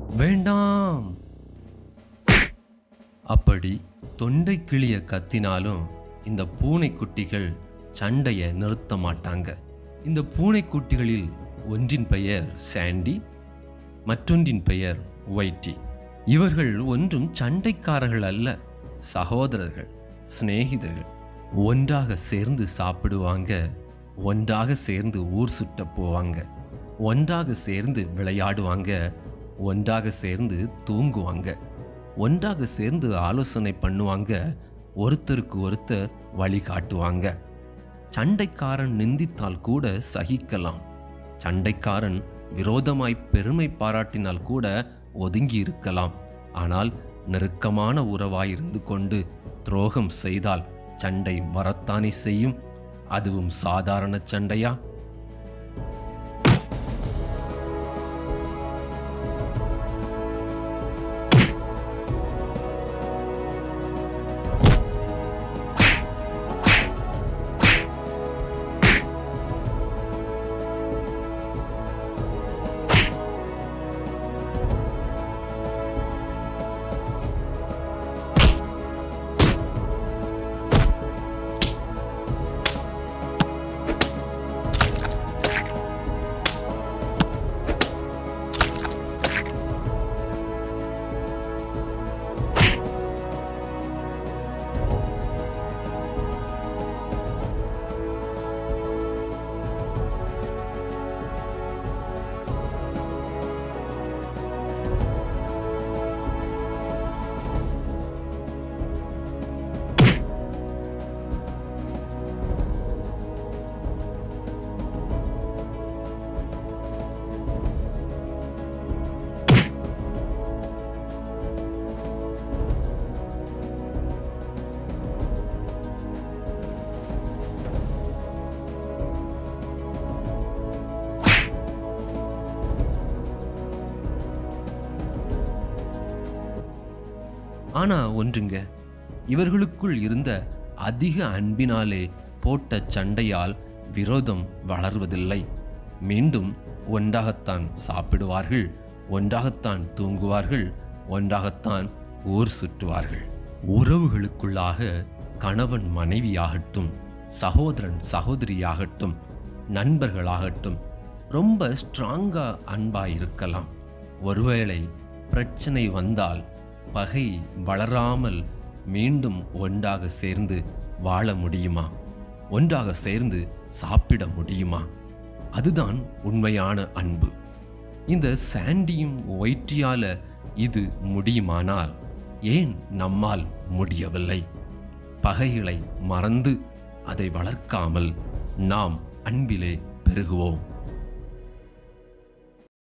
வேண்டாம் அப்படி தொண்டை கிளிய கத்தினாலும் இந்த பூனைக்குட்டிகள் சண்டையை நிறுத்த மாட்டாங்க இந்த பூனைக்குட்டிகளில் ஒன்றின் பெயர் சாண்டி மற்றொன்றின் பெயர் ஒயிட்டி இவர்கள் ஒன்றும் சண்டைக்காரர்கள் அல்ல சகோதரர்கள் சிநேகிதர்கள் ஒன்றாக சேர்ந்து சாப்பிடுவாங்க ஒன்றாக சேர்ந்து ஊர் சுட்ட போவாங்க ஒன்றாக சேர்ந்து விளையாடுவாங்க ஒன்றாக சேர்ந்து தூங்குவாங்க ஒன்றாக சேர்ந்து ஆலோசனை பண்ணுவாங்க ஒருத்தருக்கு ஒருத்தர் வழி காட்டுவாங்க சண்டைக்காரன் நிந்தித்தால் கூட சகிக்கலாம் சண்டைக்காரன் விரோதமாய் பெருமை பாராட்டினால் கூட ஒதுங்கி இருக்கலாம் ஆனால் நெருக்கமான உறவாய் இருந்து கொண்டு துரோகம் செய்தால் சண்டை வரத்தானே செய்யும் அதுவும் சாதாரண சண்டையா ஆனா ஒன்றுங்க இவர்களுக்குள் இருந்த அதிக அன்பினாலே போட்ட சண்டையால் விரோதம் வளர்வதில்லை மீண்டும் ஒன்றாகத்தான் சாப்பிடுவார்கள் ஒன்றாகத்தான் தூங்குவார்கள் ஒன்றாகத்தான் ஊர் சுற்றுவார்கள் உறவுகளுக்குள்ளாக கணவன் மனைவியாகட்டும் சகோதரன் சகோதரியாகட்டும் நண்பர்களாகட்டும் ரொம்ப ஸ்ட்ராங்கா அன்பா இருக்கலாம் ஒருவேளை பிரச்சனை வந்தால் பகை வளராமல் மீண்டும் ஒன்றாக சேர்ந்து வாழ முடியுமா ஒன்றாக சேர்ந்து சாப்பிட முடியுமா அதுதான் உண்மையான அன்பு இந்த சாண்டியும் ஒயிட்டியால இது முடியுமானால் ஏன் நம்மால் முடியவில்லை பகைகளை மறந்து அதை வளர்க்காமல் நாம் அன்பிலே பெருகுவோம்